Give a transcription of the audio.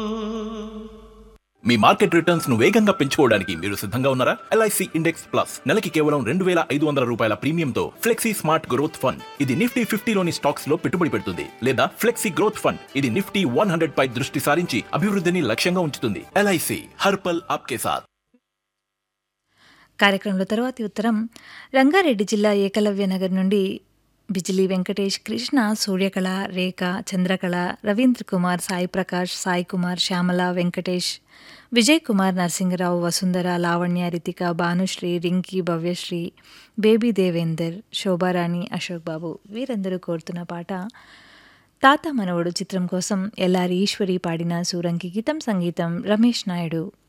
మీ market returns ను వేగంగా పెంచుకోవడానికి మీరు సిద్ధంగా ఉన్నారా ఎల్ఐసి ఇండెక్స్ ప్లస్ నెలకి కేవలం రెండు వేల ఐదు వందల రూపాయల ప్రీమియంతో ఫ్లెక్సీ స్మార్ట్ గ్రోత్ ఫండ్ ఇది నిఫ్టీ ఫిఫ్టీలోని స్టాక్స్ లో పెట్టుబడి పెడుతుంది లేదా ఫ్లెక్సీ గ్రోత్ ఫండ్ ఇది నిఫ్టీ వన్ హండ్రెడ్ పై దృష్టి సారించి అభివృద్ధిని లక్ష్యంగా ఉంచుతుంది ఎల్ఐసి హర్పల్ ఆప్కే సాథ్ కార్యక్రమంలో తర్వాతి ఉత్తరం రంగారెడ్డి జిల్లా ఏకలవ్య నగర్ నుండి బిజిలీ వెంకటేష్ కృష్ణ సూర్యకళ రేఖ చంద్రకళ రవీంద్ర కుమార్ సాయి ప్రకాష్ సాయి కుమార్ శ్యామల వెంకటేష్ విజయ్ కుమార్ నరసింగరావు వసుంధర లావణ్య రితిక భానుశ్రీ రింకీ భవ్యశ్రీ బేబీ దేవేందర్ శోభారాణి అశోక్ బాబు వీరందరూ కోరుతున్న పాట తాత మనవడు చిత్రం కోసం ఎల్ఆర్ ఈశ్వరి పాడిన సూరంకి గీతం సంగీతం రమేష్ నాయుడు